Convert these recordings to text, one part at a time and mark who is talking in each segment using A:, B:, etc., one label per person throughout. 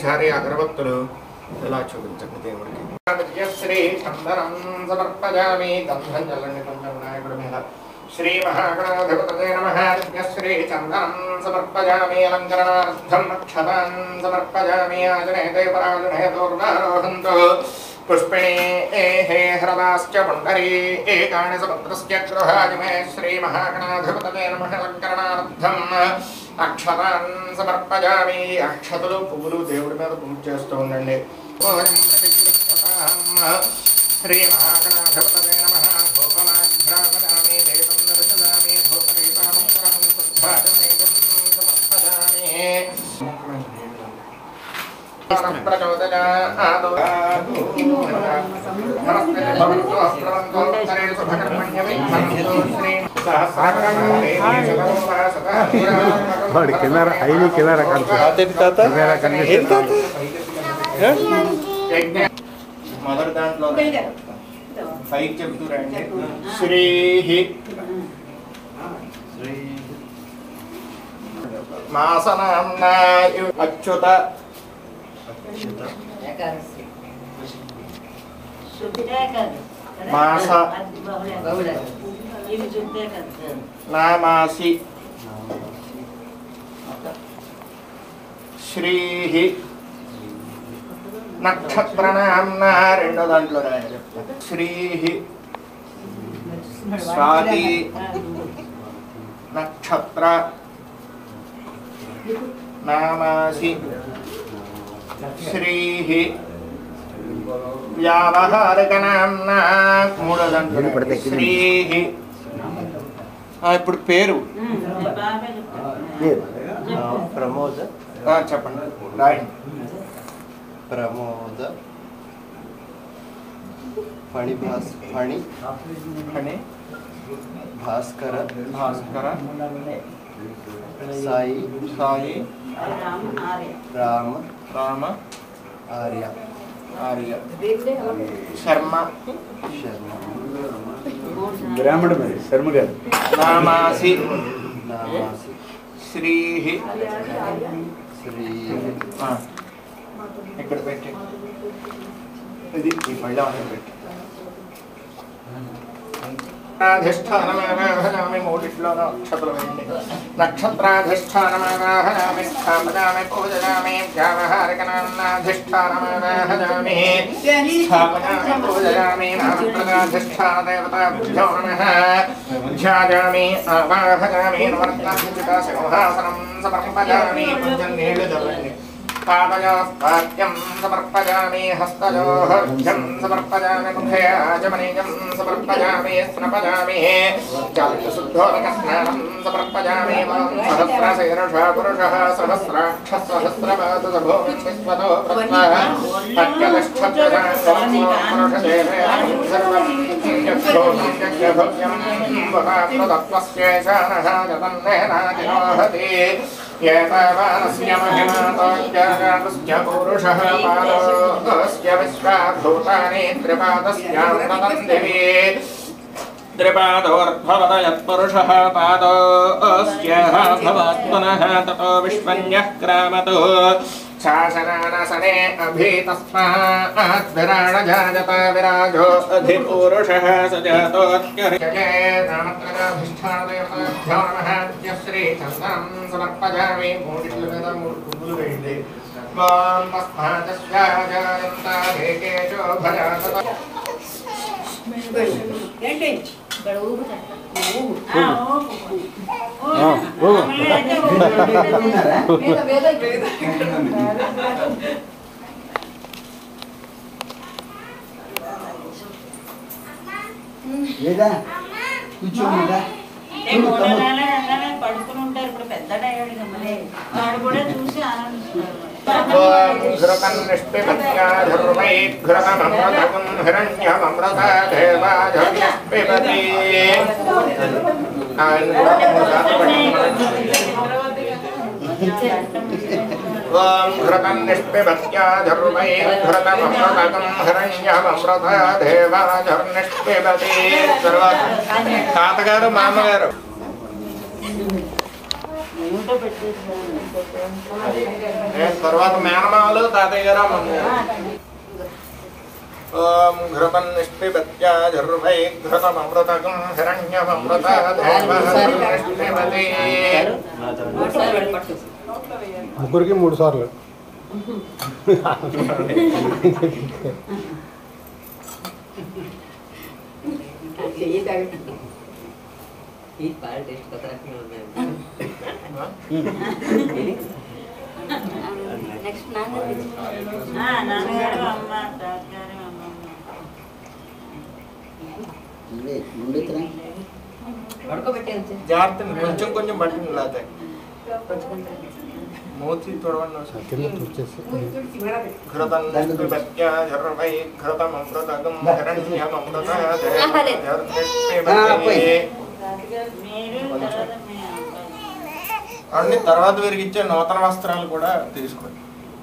A: ఈసారి అగరబత్తులు ఎలా చూపించండి దేవుడికి శ్రీ చందనం సమర్పజామి గంధం చల్లండి కొంచెం వినాయకుడి మీద శ్రీ మహాగణాధిపతయ నమ శ్రీ చందనం సమర్పజామి అలంకరణార్థం అక్షతాన్ సమర్పజామి ఆజనేతే పరాజనే దూర్వారోహంతో పుష్పిణీ హే హ్రదాశ్చ పుండరీ ఏకాని సముద్రస్య గృహాది మే శ్రీ మహాగణాధిపతయ నమ అలంకరణార్థం అక్షతాన్ సమర్పజామి అక్షతలు పువ్వులు దేవుడి మీద పూజ చేస్తూ ఉండండి ఓం ప్రతిగృహ్యతాం. శ్రీ మహాగణాధిపతయ నమ గోపనాఘ్రాపదామి దేవం దర్శయామి భూపరీతామంతరం పుష్పాదమేకం సమర్పజామి ప్రచోదయాదు
B: వాడి కెమెరా హైలీ కెమెరా కనిపిస్తుంది కెమెరా కనిపిస్తుంది
A: మొదటి దాంట్లో పైకి చెప్తూ రండి శ్రీ మాసనాంనా అచ్యుత మాస
C: ఇది శుద్ధే కదా
A: నామాసి శ్రీ నక్షత్రనామ్నా రెండో దాంట్లో రాయాలి శ్రీ స్వాతి నక్షత్ర నామాసి శ్రీ వ్యావహారికనామ్నా మూడో దాంట్లో రాయాలి. శ్రీ ఆ, ఇప్పుడు పేరు
C: బాగా చెప్తాను
D: ప్రమోద
A: ఆ, చెప్పండి రాయండి
D: ప్రమోద ఫణి భాస్ ఫణి
A: అని
D: భాస్కర
A: భాస్కర
D: సాయి
A: సాయి
C: రామ ఆర్య
D: రామ
A: రామ
D: ఆర్య
A: ఆర్య శర్మ
D: శర్మ
B: బ్రాహ్మణ మరి శర్మ గారు
A: నామాసి
D: నామాసి
A: శ్రీ
D: శ్రీ
A: ఆ, ఇక్కడ పెట్టి ఇది ఈ పళ్ళ పెట్టి అధిష్టానమావాహయామి మూడిట్లో నక్షత్రం వేయండి నక్షత్రాధిష్టానమావాహయామి స్థాపయామి పూజయామి వ్యావహారికనాన్నాధిష్టానమావాహయామి స్థాపయామి పూజయామి నామప్రదాధిష్టానదేవతాభ్యో నమః ధ్యాయామి ఆవాహయామి నవర్తాభిచిత సింహాసనం సమర్పయామి కొంచెం నీళ్లు చల్లండి పాదయోః పాద్యం సమర్పయామి హస్తయోః అర్ఘ్యం సమర్పయామి ముఖే ఆచమనీయం సమర్పయామి స్నపయామి జలశుద్ధోదకస్నానం సమర్పయామి మాం సహస్రశీర్ష పురుషः సహస్రాక్ష సహస్రపాదు సభూమి విశ్వతో ప్రత్వः అత్యతిష్ఠత్యజాంగమోపరుషదేవేన సర్వం యక్షోభం యజ్ఞభవ్యం వదాప్రదత్వస్యేషానः జతన్నేనాతిరోహతి ఏతావానస్య మహిమాతోజ్ఞానస్య పురుషः పాదోస్య విశ్వాభూతాని త్రిపాదస్యాం తదందివి त्रिपादोर्भवत यत्पुरुषः पादोऽस्य भवात्मनः ततो विश्वन्यः क्रामतो शासनानसने अभीतस्मात् विराडजायत विराजो अधिपुरुषः स जातोऽत्यर्यये नामत्रयाधिष्ठानदेवताभ्यो नमः श्रीचन्दनं समर्पयामि मूडिलवेद मूर्खुबुलु वेण्डे त्वां तस्मादस्याजायन्तादेकेशो भजात
C: ఏంటి ఇక్కడ ఊగుతా
E: లేదా కూర్చోమంటా
C: పడుకుని ఉంటారు ఇప్పుడు పెద్ద డయాడు గమ్మలే వాడు కూడా చూసి ఆనందిస్తున్నారు
A: घृतममृतकं हिरण्यममृता देवाजपिबति ॐ घृतं निष्पिबत्याधर्वैर्घृतममृतकं हिरण्यममृता దేవాజర్నిష్పిబతి తాతగారు మామగారు
C: ఫోటో పెట్టేసాను
A: నేను తర్వాత మేనమావలు తాతయ్య గారు అమ్మమ్మ గారు. ఓం ఘృతం నిష్పిబత్యా జర్వై ఘృతమృతకం హిరణ్యమృత నిష్పిబతి
B: ముగ్గురికి మూడు సార్లు
F: నెక్స్ట్ నాన్న
C: నాన్నగారు అమ్మ తాతగారు అమ్మమ్మ
A: జాగ్రత్త కొంచెం కొంచెం పట్టింది లేకపోతే మూతి తొడవండి ఒకసారి.
B: కింద తుడిచేసి
A: ఘృతం నిష్పిబత్యా జర్వై ఘృతమృతకం హిరణ్యమృత
C: మీరు తర్వాత మీ అబ్బాయి
A: అన్ని తర్వాత వీరికి ఇచ్చే నూతన వస్త్రాలు కూడా తీసుకోండి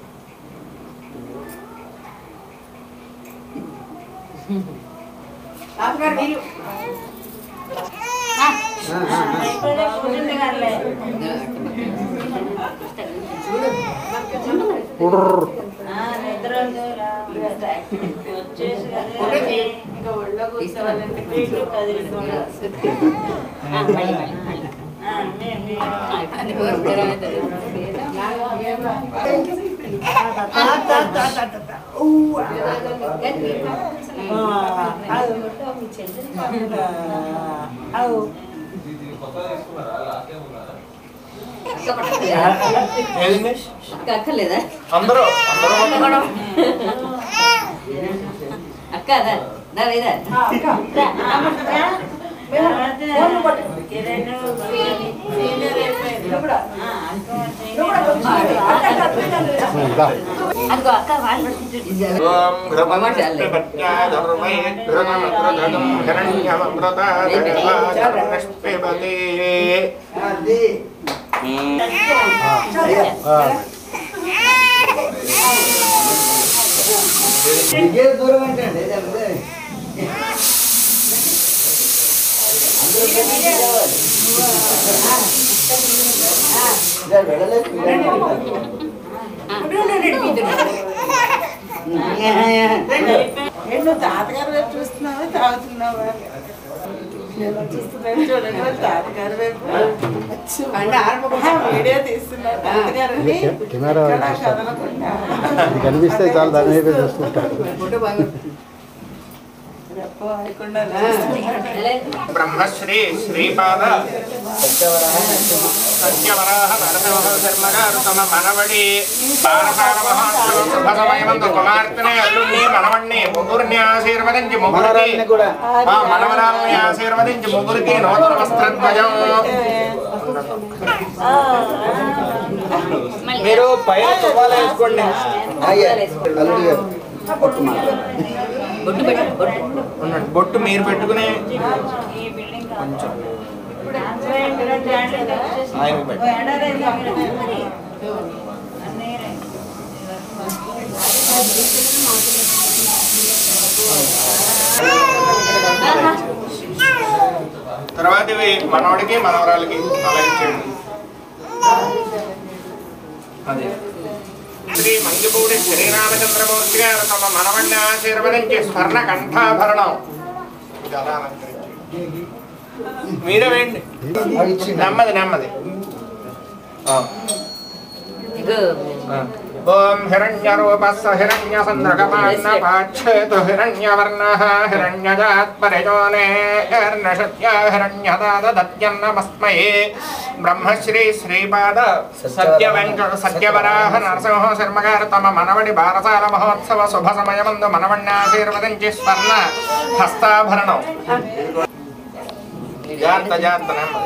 C: అయిపోయినా కూర్చుంటే కదలే. ఆ, నిద్ర వస్తుందిరా. వచ్చేసి కదే. పీటు కదిలిపోయి. ఆ, మీ- మీ-
A: ఏది
F: అక్కర్లేదా
A: అందరూ అందరూ
F: అక్క దా దా లేదా
C: తర్వాత కిరణ్ సీనియర్ అయిపోయింది. ఆ, అక్క సీనియర్.
F: అదిగో అక్క వాళ్ళు పట్టుకుంటుంది.
A: ఓం ఘృతం నిష్పిబత్యా జర్వై ఘృతమృతకం హిరణ్యమృత నిష్పిబతి
E: దూరం అంటే
G: నువ్వు తాతగారు వైపు చూస్తున్నావా తాగుతున్నావా నేను చూస్తున్నాను చూడండి వాళ్ళ తాతగారి వైపు అంటే ఆరంభంగా వీడియో తీస్తున్నారు తాతగారు
B: కెమెరా
G: కదలకుండా
B: ఇది కనిపిస్తే చాలా దాని వైపే చూస్తుంటారు
G: రెప్ప వాయకుండా
A: బ్రహ్మశ్రీ శ్రీపాద సత్యవరాహ నరసింహ శర్మ గారు తమ మనవడి పారసార మహోత్సవం శుభసమయమందు కుమార్తెనే అల్లుణ్ణి మనవణ్ణి ముగ్గురిని ఆశీర్వదించి ముగ్గురికి
B: మనవరాలిని కూడా.
A: ఆ మనవరాల్ని ఆశీర్వదించి ముగ్గురికి నూతన వస్త్రధ్వజం మీరు పైన తువ్వాలు వేసుకోండి
E: అల్లుడి గారు
F: బొట్టు పెట్టు బొట్టు
A: ఉండండి. బొట్టు మీరు పెట్టుకుని
C: ఈ బిల్డింగ్ కొంచెం
A: ఆయనకు పెట్టు తర్వాత ఇవి మనవడికి మనవరాలకి అలా ఇచ్చేయండి అదే శ్రీ మంగిపూడి శ్రీరామచంద్రమూర్తి గారు తమ మనవణ్ణి ఆశీర్వదించి స్వర్ణ కంఠాభరణం ఇది అలా అలంకరించి మీరే వేయండి నెమ్మది నెమ్మది ఆ.
F: ఇగో
A: ఓం హిరణ్యరూపస్ස హిరణ్యసంద్రకపాన్నపాచ్ఛేతు హిరణ్యవర్ణः హిరణ్యజాత్పరిజోనేర్నశత్య హిరణ్యదాదత్యన్నమస్మయే బ్రహ్మశ్రీ శ్రీపాద సత్య వెంకట సత్యవరాహ నరసింహ శర్మగారు తమ మనవడి బారసాల మహోత్సవ శుభ సమయమందు మనవణ్ణి ఆశీర్వదించి స్వర్ణ హస్తాభరణం జాగ్రత్త జాగ్రత్త నెమ్మది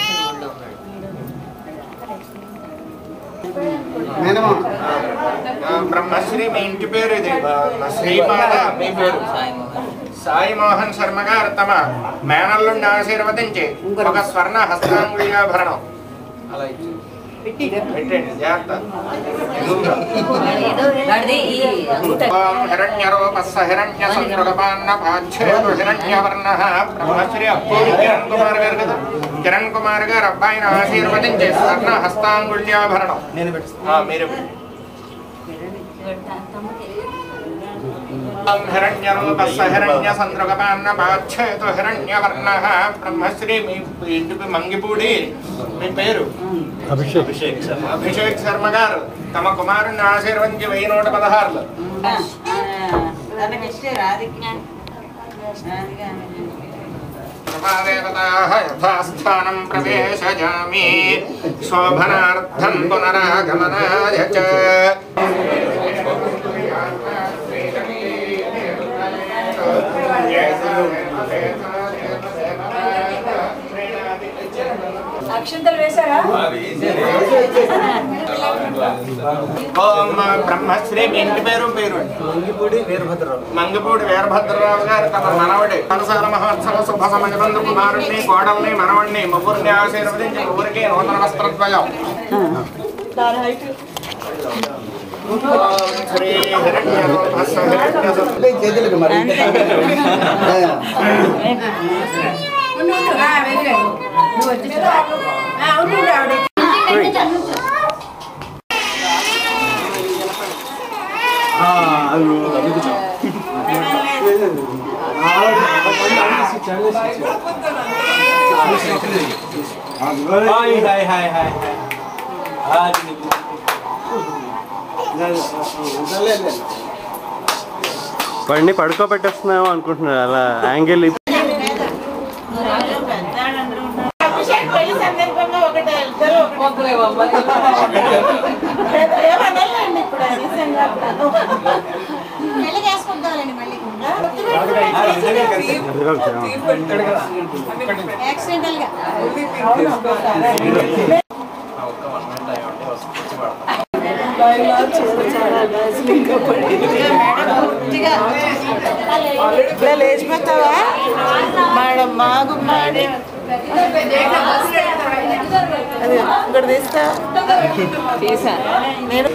A: ఆ, బ్రహ్మశ్రీ మీ ఇంటి పేరు ఇది ఆ, శ్రీపాద మీ పేరు సాయి మోహన్ శర్మ గారు తమ మేనల్లుండి ఆశీర్వదించి ఒక స్వర్ణ హస్తాంగుళియాభరణం అలా ఇచ్చి పెట్టండి జాగ్రత్త
F: వాడిది ఈ అంగుట
A: ఓం హిరణ్యరూపస్స హిరణ్యసంతృగపాన్నపాచ్ఛేదు హిరణ్యవర్ణః బ్రహ్మశ్రీ అప్పూరి కిరణ్ కుమార్ గారు కదా కిరణ్ కుమార్ గారు అబ్బాయిని ఆశీర్వదించే స్వర్ణ హస్తాంగుళ్యాభరణం
D: నేను పెట్టుస్తాను
A: ఆ, మీరు ఓం హిరణ్యరూపస్స హిరణ్యసంతృగపాన్నపాచ్ఛేదు హిరణ్యవర్ణః బ్రహ్మశ్రీ మీ ఇంటి మంగిపూడి మీ పేరు
B: అభిషేక్
A: అభిషేక్ శర్మ గారు తమ కుమారుణ్ణి ఆశీర్వదించి వెయ్యి నూట పదహారులు
C: తనకి ఇస్తే రాధిక రాధిక
A: సర్వాదేవతాః యథాస్థానం ప్రవేశయామి శోభనార్థం పునరాగమనాయ చ
F: అక్షంతలు వేశారా
A: ఓం బ్రహ్మశ్రీ మీ ఇంటి పేరు పేరు
D: మంగిపూడి వీరభద్రరావు
A: మంగపూడి వీరభద్రరావు గారు తమ మనవడి కనసాల మహోత్సవ శుభ సమయబంధు కుమారుణ్ణి కోడల్ని మనవడిని ముగ్గురిని ఆశీర్వదించి ముగ్గురికి నూతన వస్త్రద్వయం ఓం శ్రీ హిరణ్యరూపస్స హిరణ్యస-
E: చేతులకు మరి
D: హాయ్ హాయ్ హాయ్ హాయ్
H: వాడిని పడుకోబెట్టేస్తున్నామో అనుకుంటున్నారు అలా యాంగిల్
G: అభిషేక్ పెళ్లి సందర్భంగా ఒకటే ఇద్దరు ఏమనాలండి ఇప్పుడు నిజంగా ఇట్లా లేచిపోతావా మేడం మాగు మాడి అదే ఇక్కడ తీస్తా తీసా నేను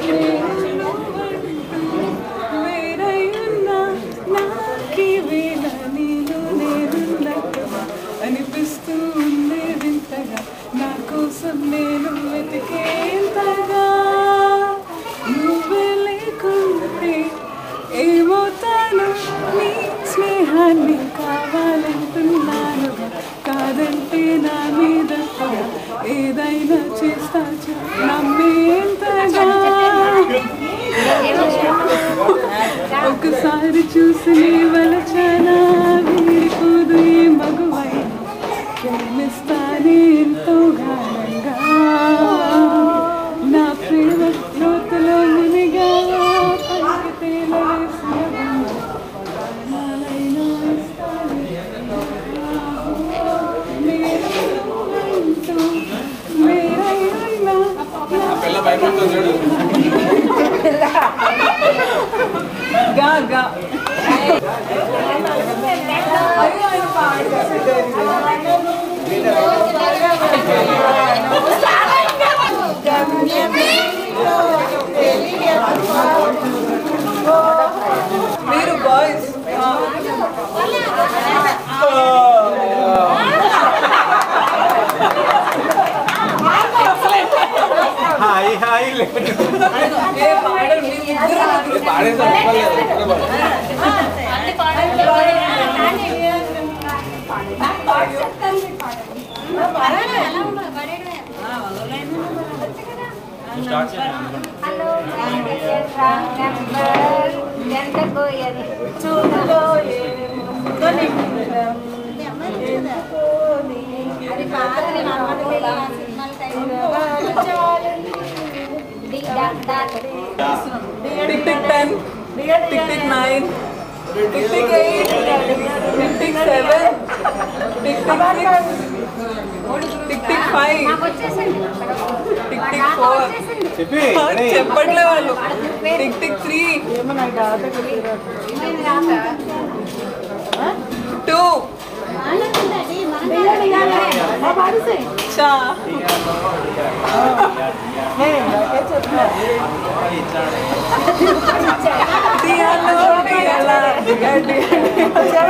I: అనిపిస్తూ ఉంది వింతగా నా కోసం నేను వెతికేంతగా నువ్వే లేకుంటే ఏమవుతాను నీ స్నేహాన్ని కావాలంటున్నానుగా కాదంటే నా మీద పగ. ఏదైనా చేస్తా చూ- నమ్మేంతగా ఒకసారి చూసి నీ వలచనా వీరిపోదు ఏ మగువై ప్రేమిస్తానే ఎంతో గాఢంగా నా ప్రేమ లోతులో మునిగా పలికి తేలవేసిన బొమ్మ. ప్రాణాలైనా ఇస్తానే. మీరంటూ మీరైనా గా గా మీరు బాయ్స్
D: హాయ్ హాయ్
I: ఏ పాడరు మీ ముగ్గురు tick tick ten tick tick nine tick tick eight tick tick seven tick tick six tick tick five tick tick four చెప్పట్లే వాళ్ళు టిక్ టిక్ త్రీ టూ చా
G: నేను ఇందాకే చెప్పాను
I: డియాలో డియాలా డియా డియా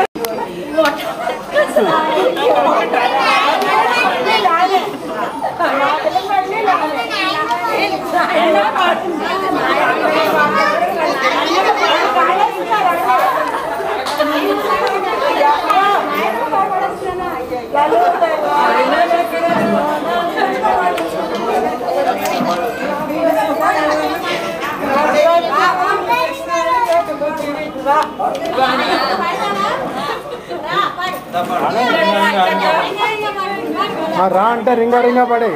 B: ఆ రా అంటే రింగా రింగా పడే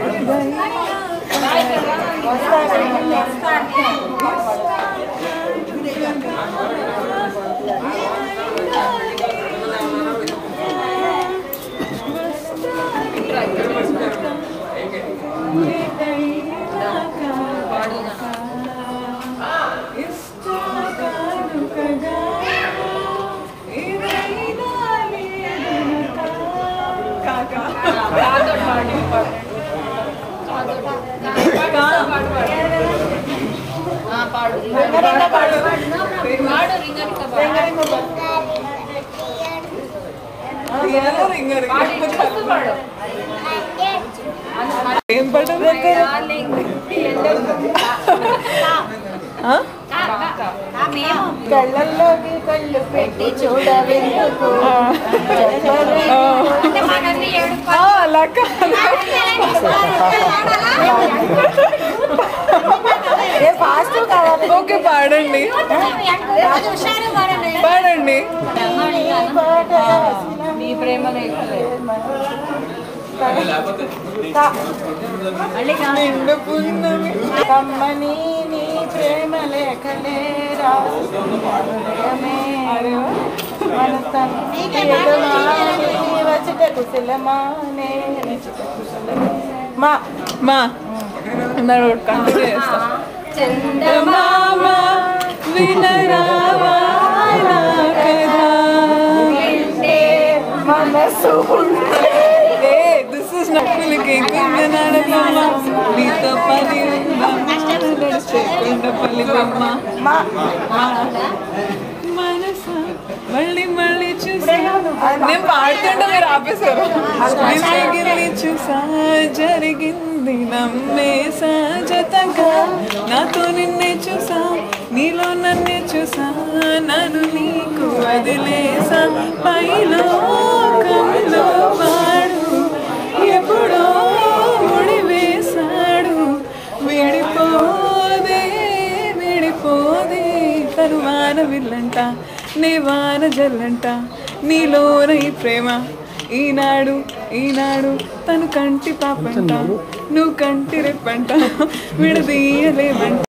B: ఏం పాట
G: కళ్ళల్లోకి కళ్ళు పెట్టి చూడవెందుకు
I: అలా కాదు
G: ఏ ఫాస్ట్ కదా
I: ఓకే పాడండి పాడండి
F: మీ ప్రేమ
G: నిండు పున్నమి కమ్మని నీ ప్రేమ లేఖలే రామే వచ్చట కుశలమానే మా
I: మా అందరూ కంటిన్యూ చేస్తాం చందమామ వినరావా నా కథ
G: మనసు
I: ఏ దిస్ ఇస్ నక్కులకి కుందనాడమ్మ నీతో పని ఉందా పల్లి బొమ్మ
G: మా
I: మనసా మళ్ళీ మళ్ళీ చూసా నేను పాడుతుంటే మీరు ఆపేశారు జరిగింది చూసా జరిగింది నమ్మేసా జతగా నాతో నిన్నే చూసా నీలో నన్నే చూసా నన్ను నీకు వదిలేసా పైలో కమిలో వాడు ఎప్పుడో ముడి వేశాడు విడిపోదే విడిపోదే తను వాన విల్లంట నీ వాన జల్లంట నీలోన ఈ ప్రేమ ఈనాడు ఈనాడు తను కంటి పాపంట నువ్వు కంటి రెప్పంట విడదీయలేమంట